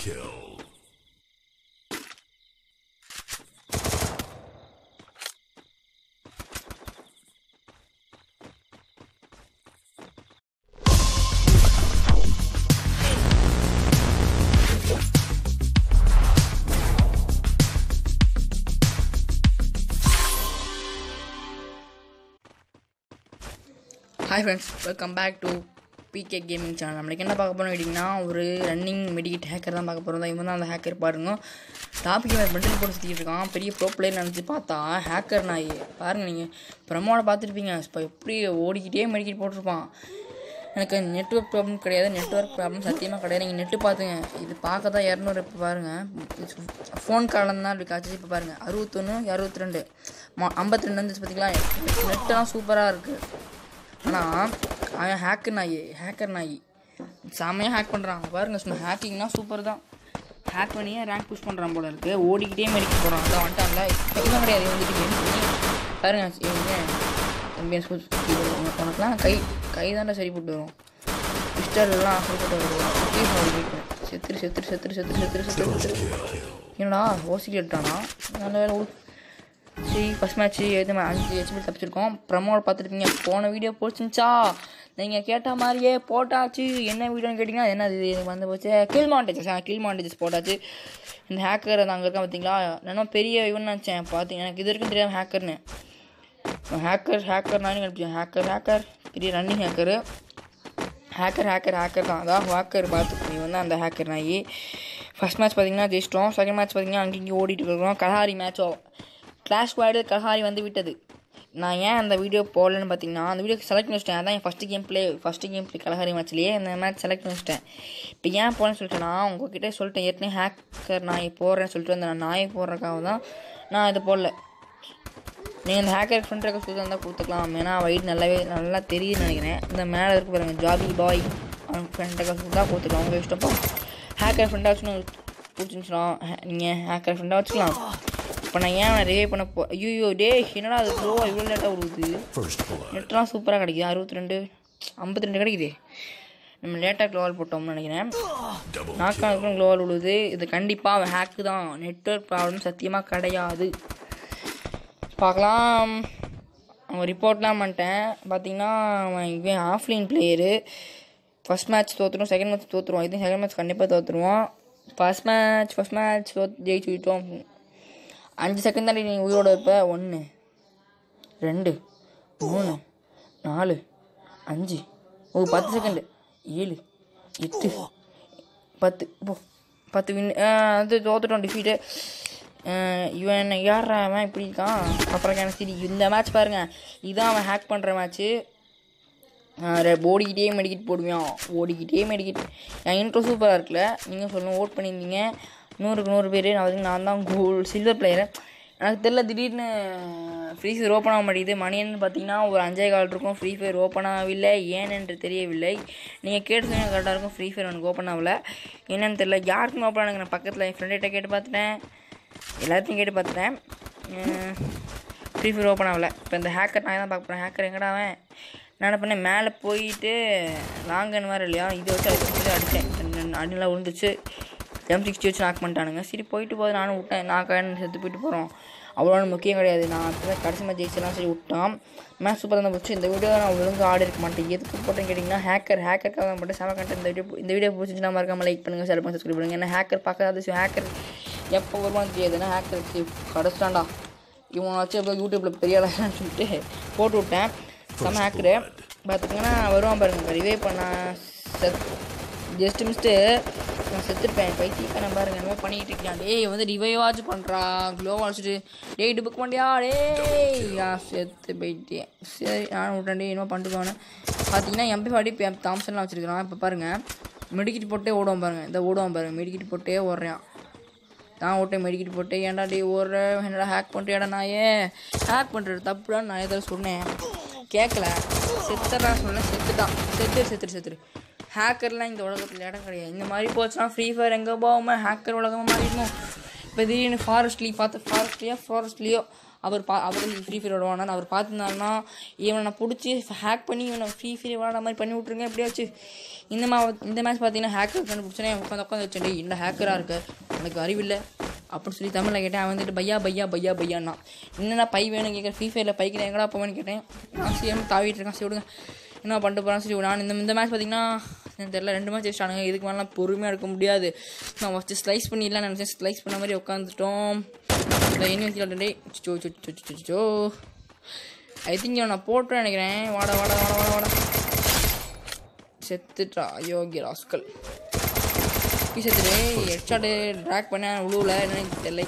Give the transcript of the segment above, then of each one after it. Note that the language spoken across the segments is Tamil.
kill. Hi friends welcome back to PK gaming channel நம்மளுக்கு என்ன பார்க்க போகிறோம் கேட்டிங்கன்னா ஒரு ரன்னிங் மெடிக்கேட் ஹேக்கர் தான் பார்க்க போகிறோம் தான் இவன் தான் அந்த ஹேக்கர் பாருங்க டாபிக் பண்டில் போட்டு சுற்றிட்டு இருக்கான் பெரிய ப்ரோ பிளேயர் நினச்சி பார்த்தா ஹேக்கர் நாய் பாருங்கள் நீங்கள் பிரமோட பார்த்துருப்பீங்க இப்போ எப்படி ஓடிக்கிட்டே மெடிக்கேட் போட்டிருப்பான் எனக்கு நெட்ஒர்க் ப்ராப்ளம் கிடையாது நெட்ஒர்க் ப்ராப்ளம் சத்தியமாக கிடையாது நீங்கள் நெட்டு பார்த்துங்க இது பார்க்க தான் இரநூறு இப்போ பாருங்கள் ஃபோன் காலம் தான் இப்படி காய்ச்சி இப்போ பாருங்கள் அறுபத்தொன்று அறுபத்தி ரெண்டு ஐம்பத்தி ரெண்டு வந்துச்சு பார்த்தீங்களா நெட்டெல்லாம் சூப்பராக இருக்குது ஆனால் அவன் ஹேக்கர் நாய் ஹேக்கர் நாய் செம்மையாக ஹேக் பண்ணுறான் பாருங்க சும்மா ஹேக்கிங்னா சூப்பர் தான் ஹேக் பண்ணியே ரேங்க் புஷ் பண்ணுறான் போல இருக்கு ஓடிக்கிட்டே மெடிக்க போகிறான் அதான் வந்துட்டான்ல இதுதான் கிடையாது இவன் வந்துட்டு கேம் பண்ணி பாருங்க இவன் தம்பி ஸ்கூல் உனக்குலாம் கை கை தாண்டா சரி போட்டு வரும் பிஸ்டர்லாம் சரி போட்டு வரும் செத்துரு செத்துரு செத்துரு செத்துரு செத்துரு செத்துரு செத்துரு என்னடா ஓசிக்கு எடுத்தானா நல்ல வேலை ஓ சரி ஃபஸ்ட் மேட்ச் எது அஞ்சு ஹெச்பி தப்பிச்சிருக்கோம் ப்ரமோட் பார்த்துருப்பீங்க போன வீடியோ போச்சுச்சா நீங்கள் கேட்ட மாதிரியே போட்டாச்சு என்ன வீடியோன்னு கேட்டிங்கன்னா என்ன இது இது வந்து போச்சு கில் மாண்டேஜஸ் கில் மாண்டேஜஸ் போட்டாச்சு இந்த ஹேக்கர் அங்கே இருக்கான் பார்த்தீங்களா நான் பெரிய இவன் நினச்சேன் பார்த்தீங்க எனக்கு இது வரைக்கும் தெரியாம ஹேக்கர்னு ஹேக்கர் ஹேக்கர் நான் நினச்சேன் ஹேக்கர் ஹேக்கர் பெரிய running hacker hacker hacker hacker தான் அதான் ஹேக்கர் பார்த்து நீ வந்து அந்த ஹேக்கர் நாயி ஃபஸ்ட் மேட்ச் பார்த்தீங்கன்னா ஜெயிச்சிட்டோம் செகண்ட் மேட்ச் பார்த்தீங்கன்னா அங்கேயும் ஓடிட்டு இருக்கிறோம் கல்ஹாரி மேட்சோ கிளாஷ் ஸ்குவாடு கல்ஹாரி வந்து விட்டது நான் ஏன் அந்த வீடியோ போடலன்னு பார்த்தீங்கன்னா அந்த வீடியோ செலக்ட் பண்ணி வச்சிட்டேன் அதான் என் first game play first game play Kalahari மேட்ச்லேயே அந்த மேட்ச் செலக்ட் பண்ணி வச்சிட்டேன் இப்போ ஏன் போடலன்னு சொல்லிட்டேன்னா உங்ககிட்ட சொல்லிட்டேன் ஏற்கனவே ஹேக்கர் நாயை போடுறேன்னு சொல்லிட்டு அந்த நாயை போடுறதுக்காக தான் நான் இதை போடல நீங்கள் இந்த ஹேக்கர் ஃப்ரெண்ட் ரெக்க சொல்லி இருந்தால் கொடுத்துக்கலாம் ஏன்னா வைட் நல்லாவே நல்லா தெரியுதுன்னு நினைக்கிறேன் இந்த மேலே இருக்கு பாருங்க ஜாபி பாய் அவங்க ஃப்ரெண்ட் ரெக்க சொல்லி தான் கொடுத்துக்கலாம் உங்கள் இஷ்டப்போ ஹேக்கர் ஃப்ரெண்டாக வச்சுன்னு பிடிச்சிருந்துச்சுனா நீங்கள் ஹேக்கர் ஃப்ரெண்டாக வச்சுக்கலாம் இப்போ நான் ஏன் ரிவே பண்ண போ ஐயோ டே என்னடா அது ப்ரோ இவ்வளோ லேட்டாக விடுது First blood. நெட்லாம் சூப்பராக கிடைக்குது அறுபத்தி ரெண்டு ஐம்பத்தி ரெண்டு கிடைக்குது நம்ம லேட்டாக க்ளோவால் போட்டோம்னு நினைக்கிறேன் Double நாக்கானுக்கும் க்ளோவால் விழுது இது கண்டிப்பாக ஹேக்கு தான் நெட்ஒர்க் ப்ராப்ளம் சத்தியமாக கிடையாது பார்க்கலாம் அவன் ரிப்போர்ட்லாம் பண்ணிட்டேன் பார்த்தீங்கன்னா அவன் இவன் ஆஃப்லைன் பிளேயரு ஃபஸ்ட் மேட்ச் தோற்றுருவோம் செகண்ட் மேட்ச் தோற்றுருவோம் இது செகண்ட் மேட்ச் கண்டிப்பாக தோற்றுருவோம் ஃபஸ்ட் மேட்ச் ஃபஸ்ட் மேட்ச் தோத்து ஜெயிச்சு விட்டோம் அஞ்சு செகண்ட் தாண்டி நீ உயிரோட இருப்ப ஒன்று ரெண்டு மூணு நாலு அஞ்சு ஓ பத்து செகண்டு ஏழு எட்டு பத்து போ பத்து வின் அது தோத்துட்டோம் டிஃபீட்டு இவன் யாரா அவன் இப்படி இருக்கான் அப்புறம் எனக்கு சரி இந்த மேட்ச் பாருங்க இதான் அவன் ஹேக் பண்ணுற மேட்ச்சு ஓடிக்கிட்டே மெடிக்கிட் போடுவான் ஓடிக்கிட்டே மெடிக்கிட் என் இன்ட்ரோ சூப்பராக இருக்குல்ல நீங்கள் சொல்லணும் ஓட் பண்ணியிருந்தீங்க நூறுக்கு நூறு பேர் நான் வந்து நான் தான் கோல்டு சில்வர் பிளேயரு எனக்கு தெரில திடீர்னு ஃப்ரீ ஃபயர் ஓப்பன் ஆக மாட்டேங்குது மணின்னு பார்த்தீங்கன்னா ஒரு அஞ்சே கால் இருக்கும் ஃப்ரீ ஃபயர் ஓப்பன் ஆகவில்லை ஏன் என்று தெரியவில்லை நீங்கள் கேட்டு சொன்னால் கரெக்டாக இருக்கும் ஃப்ரீ ஃபயர் எனக்கு ஓப்பன் ஆகல என்னன்னு தெரியல யாருக்கும் ஓப்பன் ஆகுங்க நான் பக்கத்தில் என் ஃப்ரெண்ட்கிட்ட கேட்டு பார்த்துட்டேன் எல்லாத்தையும் கேட்டு பார்த்துட்டேன் ஃப்ரீ ஃபயர் ஓப்பன் ஆகல இப்போ இந்த ஹேக்கர் நான் தான் பார்க்க போகிறேன் ஹேக்கர் எங்கடா அவன் நான் என்ன பண்ணேன் மேலே போயிட்டு லாங்கன் வேறு இல்லையா இதை வச்சு அடிச்சு அடித்தேன் அடிலாம் விழுந்துச்சு எம் சிக்ஸ்டி வச்சு நாக் பண்ணிட்டானுங்க சரி போயிட்டு போது நானும் விட்டேன் நான் கடன் செத்து போயிட்டு போகிறோம் அவ்வளோ முக்கியம் கிடையாது நான் அப்போ கடைசி மேட்ச் ஜெயிச்செல்லாம் சரி விட்டான் மேட்ச் சூப்பராக தான் போச்சு இந்த வீடியோ நான் ஒழுங்கு ஆடி இருக்க மாட்டேன் எதுக்கு போட்டேன்னு கேட்டிங்கன்னா ஹேக்கர் ஹேக்கருக்காக தான் போட்டு செம கண்டென்ட் இந்த வீடியோ இந்த வீடியோ பிடிச்சிச்சுன்னா மறக்காம லைக் பண்ணுங்கள் ஷேர் பண்ணி சப்ஸ்கிரைப் பண்ணுங்கள் ஏன்னா ஹேக்கர் பார்க்காத ஹேக்கர் எப்போ வருவான்னு தெரியாது ஏன்னா ஹேக்கருக்கு கிடச்சிட்டான்டா இவன் வச்சு எப்போ யூடியூப்பில் பெரிய ஆளான்னு சொல்லிட்டு போட்டு விட்டேன் செம்ம ஹேக்கரு பார்த்துக்கிங்கன்னா வருவான் பாருங்க ரிவே பண்ண செத் ஜஸ்ட் மிஸ்ட்டு நான் செத்துருப்பேன் பைத்தியக்காரன் பாருங்க என்ன பண்ணிக்கிட்டு இருக்கான் டேய் வந்து ரிவைவாச்சும் பண்ணுறான் க்ளோவாக வச்சுட்டு டேய் இது புக் பண்ணியா டேய் நான் செத்து போயிட்டேன் சரி நானும் விட்டேன் டேய் என்ன பண்ணிட்டுக்கோன்னு பார்த்தீங்கன்னா எம்பி ஃபாடி தாம்சன்லாம் வச்சுருக்கிறான் இப்போ பாருங்கள் மெடிக்கிட்டு போட்டே ஓடுவான் பாருங்கள் இந்த ஓடுவான் பாருங்கள் மெடிக்கிட்டு போட்டே ஓடுறான் நான் ஓட்டை மெடிக்கிட்டு போட்டு ஏன்டா டே ஓடுற என்னடா ஹேக் பண்ணிட்டேடா நாயே ஹேக் பண்ணுறது தப்புடான்னு நான் எதாவது சொன்னேன் கேட்கல செத்துறா சொன்னேன் செத்துட்டான் செத்துரு செத்துரு செத்துரு ஹேக்கர்லாம் இந்த உலகத்தில் இடம் கிடையாது இந்த மாதிரி போச்சுன்னா ஃப்ரீ ஃபயர் எங்கே போகாமல் ஹேக்கர் உலகமாக மாறிடணும் இப்போ திடீர்னு ஃபாரஸ்ட்லேயும் பார்த்து ஃபாரஸ்ட்லேயோ ஃபாரஸ்ட்லேயோ அவர் பா அவர் வந்து ஃப்ரீ ஃபயர் விடுவானா அவர் பார்த்துருந்தாருன்னா இவனை நான் பிடிச்சி ஹேக் பண்ணி இவனை ஃப்ரீ ஃபயர் விளாட மாதிரி பண்ணி விட்ருங்க எப்படியாச்சு இந்த மா இந்த மேட்ச் பார்த்தீங்கன்னா ஹேக்கர் கண்டுபிடிச்சனே உட்காந்து உட்காந்து வச்சேன் டேய் இந்த ஹேக்கராக இருக்க உனக்கு அறிவில்லை அப்படின்னு சொல்லி தமிழில் கேட்டேன் அவன் வந்துட்டு பையா பையா பையா பையான்னா என்னடா பை வேணும் கேட்குறேன் ஃப்ரீ ஃபயரில் பைக்கு எங்கடா போவேன்னு கேட்டேன் நான் சரி தாவிட்டு இருக்கேன் சரி விடுங்க என்ன பண்ணிட்டு போகிறான் சரி நான் இந்த இந்த மேட்ச் பார்த்தீங்கன்னா எனக்கு தெரியல ரெண்டு மேட்ச் வச்சிட்டானுங்க இதுக்கு மேலாம் பொறுமையாக எடுக்க முடியாது நான் ஃபஸ்ட்டு ஸ்லைஸ் பண்ணிடலாம் நினச்சேன் ஸ்லைஸ் பண்ண மாதிரி உட்காந்துட்டோம் இல்லை என்ன வச்சுட்டே so so so so so I think நான் போட்டேன் நினைக்கிறேன் வாடா வாடா வாடா வாடா வாடா செத்துட்டா அயோக்கிய ராஸ்கல் செத்துட்டு ஹெட்ஷாட்டு ட்ராக் பண்ண உழுவுல என்னன்னு தெரியல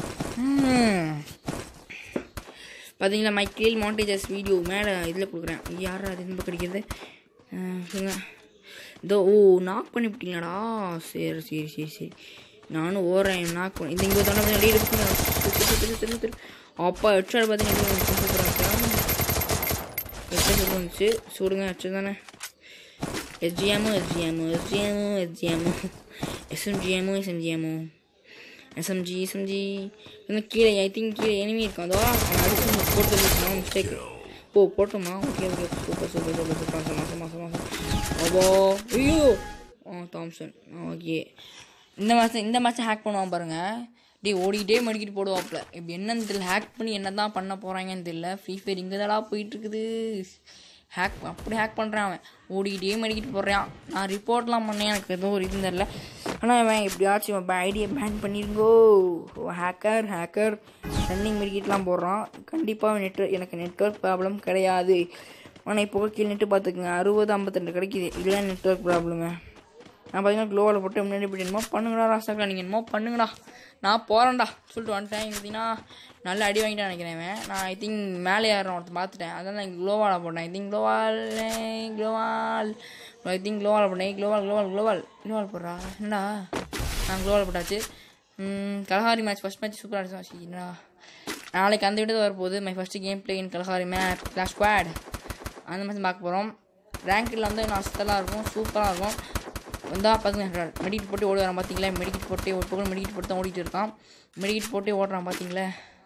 ம். பார்த்தீங்களா மை கீழ் மாண்டேஜஸ் வீடியோ மேலே இதில் கொடுக்குறேன் யாரா அது ரொம்ப கிடைக்கிறது சொல்லுங்க இதோ ஓ நாக் பண்ணி விட்டீங்களாடா சரி சரி சரி சரி நானும் ஓடுறேன் நாக் பண்ணி இந்த இங்கே தானே கொஞ்சம் எடுத்து அப்பா ஹெட்ஷாட் பார்த்தீங்கன்னா சூப்பராக ஹெட்ஷாட் வந்துச்சு சுடுங்க ஹெட்ஷாட் தானே எஸ்ஜிஎம்மு எஸ்ஜிஎம்மு எஸ்ஜிஎம்மு எஸ்ஜிஎம்மு எஸ்எம்ஜிஎம்மு எஸ்எம்ஜிஎம்மு எஸ்எம்ஜி எஸ்எம்ஜி இன்னும் கீழே ஐ திங்க் கீழே எனிமி இருக்கும் அதோ அவன் அடிச்சு போட்டு வச்சுருக்கான் மிஸ்டேக் ஓ போட்டோமா okay okay super super super super மாதம் மாதம் மாதம் ஓபோ ஐயோ ஆ தாம்சன் ஓகே இந்த மாதம் இந்த மாதம் ஹேக் பண்ணுவான் பாருங்க டே ஓடிக்கிட்டே மடிக்கிட்டு போடுவாப்புல இப்படி என்னன்னு தெரியல ஹேக் பண்ணி என்ன தான் பண்ண போகிறாங்கன்னு தெரியல ஃப்ரீ ஃபயர் இங்கே தாடா போயிட்டுருக்குது ஹேக் அப்படி ஹேக் பண்ணுறான் அவன் ஓடிக்கிட்டே மடிக்கிட்டு போடுறான் நான் ரிப்போர்ட்லாம் பண்ணேன் எனக்கு எதுவும் ஒரு இது தெரில ஆனால் அவன் எப்படியாச்சும் அவன் ஐடியை பேன் பண்ணிருங்கோ ஹேக்கர் ஹேக்கர் ரன்னிங் மெடிக்கிட்லாம் போடுறான் கண்டிப்பாக நெட்ஒர்க் எனக்கு நெட்ஒர்க் ப்ராப்ளம் கிடையாது ஆனால் இப்போ கீழே நெட்டு பார்த்துக்குங்க அறுபது ஐம்பத்தெண்டு கிடைக்குது இல்லை நெட்ஒர்க் ப்ராப்ளங்க நான் பார்த்தீங்கன்னா க்ளோவில் போட்டு முன்னாடி இப்படி என்னமோ பண்ணுங்கடா ராசாக்கா நீங்கள் என்னமோ பண்ணுங்கடா நான் போகிறேன்டா சொல்லிட்டு வந்துட்டேன் பார்த்தீங்கன்னா நல்ல அடி வாங்கிட்டேன் நினைக்கிறேன் இவன். நான் ஐ திங்க் மேலே ஏறணும் ஒருத்தர் பார்த்துட்டேன் அதான் நான் க்ளோவால் போட்டேன் ஐ திங்க் க்ளோவால் க்ளோவால் ஐ திங்க் க்ளோவால் போட்டேன் க்ளோவால் க்ளோவால் க்ளோவால் க்ளோவால் போடுறா என்னடா நான் க்ளோவால் போட்டாச்சு ம், கலஹாரி மேட்ச் ஃபஸ்ட் மேட்ச் சூப்பராக இருந்துச்சு என்னடா நாளைக்கு அந்த வீடு வரப்போகுது my first game play in Kalahari match class squad அந்த மாதிரி பார்க்க போகிறோம் ரேங்கில் வந்து நான் அஸ்தலாக இருக்கும் சூப்பராக இருக்கும் வந்தா பார்த்துங்க மெடிக்கெட் போட்டு ஓடி வரான் பார்த்தீங்களா மெடிக்கெட் போட்டு ஒரு பக்கம் மெடிக்கெட் போட்டு தான் ஓடிட்டு இருக்கான் மெடிக்கெட் போட்டு ஓடுறான் பார்த்தீங்களா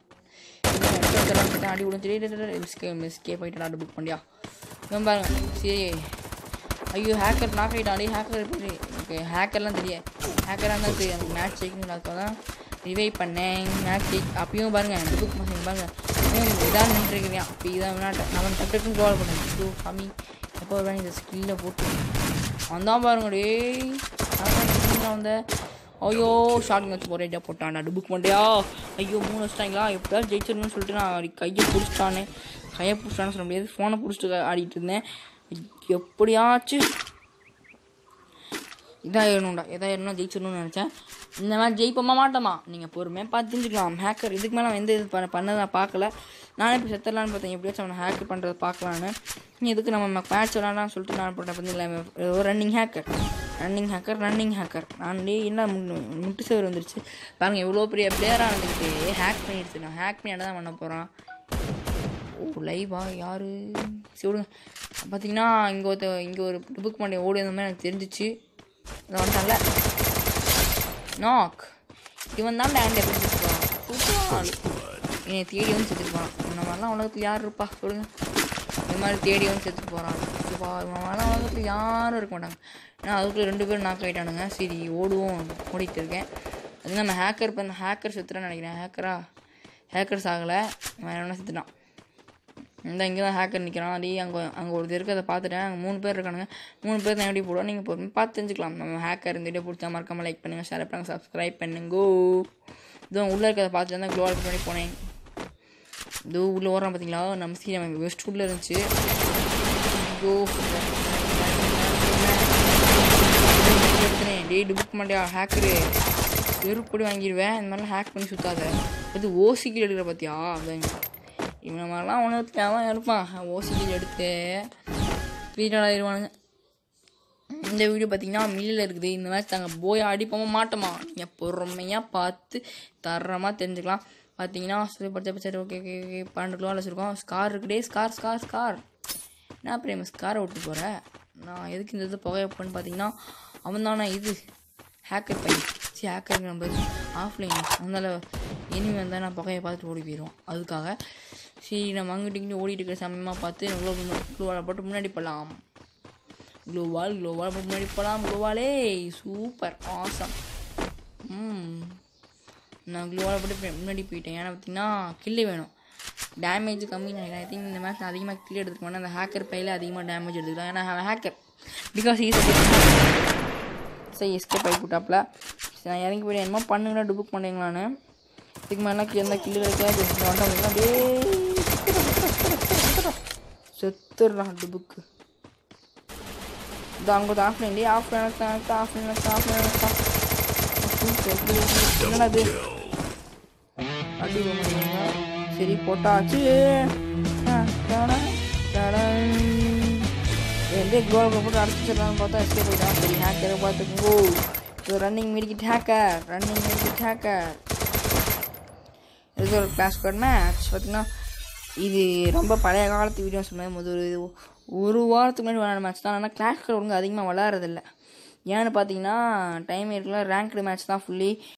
அடி விடும் மிஸ்கே மிஸ்கே போயிட்டு ஆர்டர் புக் பண்ணியா இவன் பாருங்க சரி ஐயோ ஹேக்கர் நாக் ஆகிட்டான் டே ஹேக்கர் எனக்கு ஹேக்கர்லாம் தெரியாது ஹேக்கராக இருந்தால் தெரியும் எனக்கு மேட்ச் ஜெயிக்கணும் அதுக்காக தான் ரிவைவ் பண்ணேன் மேட்ச் ஜெயிக் அப்பயும் பாருங்க அந்த புக் மாசம் பாருங்க இதான் நின்றுருக்கிறேன் இப்போ இதான் விளையாட்டேன் நான் டக்கு டக்குன்னு கோல் பண்ணேன் ஐயோ சாமி எப்போ வருவேன் இந்த ஸ்கில்ல போட்டு வந்தான் பாருங்க டேய் நான் வந்த ஐயோ ஷார்ட் வச்சு ஒரேஜா போட்டான்டா புக் பண்ணியா ஐயோ மூணு வச்சிட்டாங்களா எப்படியாவது ஜெயிச்சிடணும்னு சொல்லிட்டு நான் அப்படி கையை பிடிச்சிட்டானே கையை பிடிச்சிட்டான்னு சொல்ல முடியாது ஃபோனை பிடிச்சிட்டு ஆடிட்டு இருந்தேன் எப்படியாச்சும் இதாகிடணும்டா எதாயிடணும் ஜெயிச்சிடணும்னு நினச்சேன் இந்த மாதிரி ஜெயிப்போமா மாட்டோமா நீங்கள் பொறுமையாக பார்த்து தெரிஞ்சுக்கலாம் ஹேக்கர் இதுக்கு மேலே அவன் எந்த இது பண்ண பண்ணதை நான் பார்க்கல நானே இப்போ செத்துடலான்னு பார்த்தேன் எப்படியாச்சும் அவனை ஹேக்கர் பண்ணுறதை பார்க்கலான்னு நீ எதுக்கு நம்ம மேட்ச் விளாட்லான்னு சொல்லிட்டு நான் போட்டேன் பார்த்தீங்களா ஒரு running hacker running hacker running hacker நான் டே என்ன மு- முட்டு சேவர் வந்துருச்சு பாருங்கள் எவ்வளோ பெரிய பிளேயராக வந்துக்கிட்டு ஹேக் பண்ணிடுச்சு நான் ஹேக் பண்ணி என்ன தான் பண்ண போகிறான் ஓ லைவா யாரு சரி விடுங்க பார்த்தீங்கன்னா இங்கே ஒருத்த இங்கே ஒரு புக் பண்ணி ஓடி வந்த மாதிரி எனக்கு தெரிஞ்சிச்சு இதை வந்துட்டான்ல நாக் இவன் தான் டேண்ட் எப்படி செத்துருப்பான் சூப்பர் என்னை தேடி வந்து செத்துருப்பான் இந்த மாதிரிலாம் உலகத்தில் யார் இருப்பா சொல்லுங்க இந்த மாதிரி தேடி வந்து செத்துட்டு போகிறான் சூப்பா இவன் மாதிரிலாம் உலகத்தில் யாரும் இருக்க மாட்டாங்க ஏன்னா அதுக்குள்ளே ரெண்டு பேரும் நாக் ஆகிட்டானுங்க சரி ஓடுவோம் ஓடிட்டு இருக்கேன் அது நம்ம ஹேக்கர் இப்போ இந்த ஹேக்கர் செத்துறான்னு நினைக்கிறேன் ஹேக்கரா ஹேக்கர்ஸ் ஆகலை வேறு என்ன செத்துட்டான் இந்த இங்கே தான் ஹேக்கர் நிற்கிறான் அடி அங்கே அங்கே ஒரு இது அதை பார்த்துட்டேன் அங்கே மூணு பேர் இருக்கானுங்க மூணு பேர் தான் எப்படி போடுவோம் நீங்கள் பொறுமை பார்த்து தெரிஞ்சுக்கலாம் நம்ம ஹேக்கர் இந்த வீடியோ பிடிச்சா மறக்காம லைக் பண்ணுங்கள் ஷேர் பண்ணுங்கள் சப்ஸ்கிரைப் பண்ணுங்கோ இதோ உள்ளே இருக்கிறத பார்த்துட்டு தான் க்ளோவல் பண்ணி போனேன் இதோ உள்ளே ஓடுறான் பார்த்தீங்களா நம்ம சீ நம்ம வெஸ்ட் உள்ளே இருந்துச்சு ஐயோ எடுத்துனேன் டேய் புக் மாட்டியா ஹேக்கரு வெறுப்படி வாங்கிடுவேன் இந்த மாதிரிலாம் ஹேக் பண்ணி சுத்தாத இது ஓசிக்கில் எடுக்கிற பார்த்தியா அதான் இவனை மாதிரிலாம் உணவு அவன் இருப்பான் ஓசிக்கில் எடுத்து ஸ்பீடாக ஆயிடுவானுங்க இந்த வீடியோ பார்த்தீங்கன்னா மில்லில் இருக்குது இந்த மாதிரி நாங்கள் போய் அடிப்போமா மாட்டோமா நீங்கள் பொறுமையாக பார்த்து தரமாக தெரிஞ்சுக்கலாம் பார்த்தீங்கன்னா சரி படிச்ச சரி ஓகே ஓகே ஓகே பன்னெண்டு கிலோ வச்சுருக்கோம் ஸ்கார் இருக்குடே ஸ்கார் ஸ்கார் ஸ்கார் என்ன பிரேம ஸ்காரை விட்டு போகிற நான் எதுக்கு இந்த இது புகை வைப்பேன்னு பார்த்தீங்கன்னா அவன் தானே இது ஹேக்கர் பையன் சரி ஹேக்கருங்க நம்ம ஆஃப்லைன் அதனால் இனிமே வந்தால் நான் பகையை பார்த்துட்டு ஓடி போயிடுவோம் அதுக்காக சரி நம்ம அங்கிட்டு இங்கிட்டு ஓடிட்டு இருக்கிற சமயமாக பார்த்து க்ளோ க்ளோவால் போட்டு முன்னாடி போகலாம் க்ளோவால் க்ளோவால் போட்டு முன்னாடி போகலாம் க்ளோவாலே சூப்பர் ஆசம் ம் நான் க்ளோவால் போட்டு போய் முன்னாடி போயிட்டேன் ஏன்னா பார்த்தீங்கன்னா கில்லு வேணும் டேமேஜ் கம்மி நினைக்கிறேன் ஐ திங்க் இந்த மேட்ச் நான் அதிகமாக கில் எடுத்துக்க மாட்டேன் அந்த ஹேக்கர் பையில அதிகமாக டேமேஜ் எடுத்துக்கலாம் ஏன்னா ஹேக்கர் பிகாஸ் ஈஸ் சரி எஸ்கேப் ஆகி போட்டாப்புல சரி நான் இறங்கி போயிட்டு என்னமோ பண்ணுங்களா டுபுக் பண்ணீங்களான்னு இதுக்கு மேலாம் கீழே இருந்தால் கில்லு கிடைக்காது வந்தால் அப்படியே செத்துடுறான் டுபுக்கு இது அங்கே offline offline offline offline offline என்னடா இது அடி பண்ணுங்க சரி போட்டாச்சு எந்த கோல் போட்டு அடிச்சிடலாம்னு பார்த்தா எஸ்கேப் போயிட்டான் சரி ஹேக்கரை பார்த்துக்கோ இது running medkit hacker running medkit hacker இது ஒரு கிளாஸ் கோட் மேட்ச் பார்த்தீங்கன்னா இது ரொம்ப பழைய காலத்து வீடியோஸ் மாதிரி முதல் இது ஒரு வாரத்துக்கு முன்னாடி விளையாட மேட்ச் தான் ஆனால் கிளாஸ் கோட் ஒழுங்கு அதிகமாக விளாட்றதில்ல ஏன்னு பார்த்தீங்கன்னா டைம் இருக்குல்ல ரேங்க்டு மேட்ச் தான் ஃபுல்லி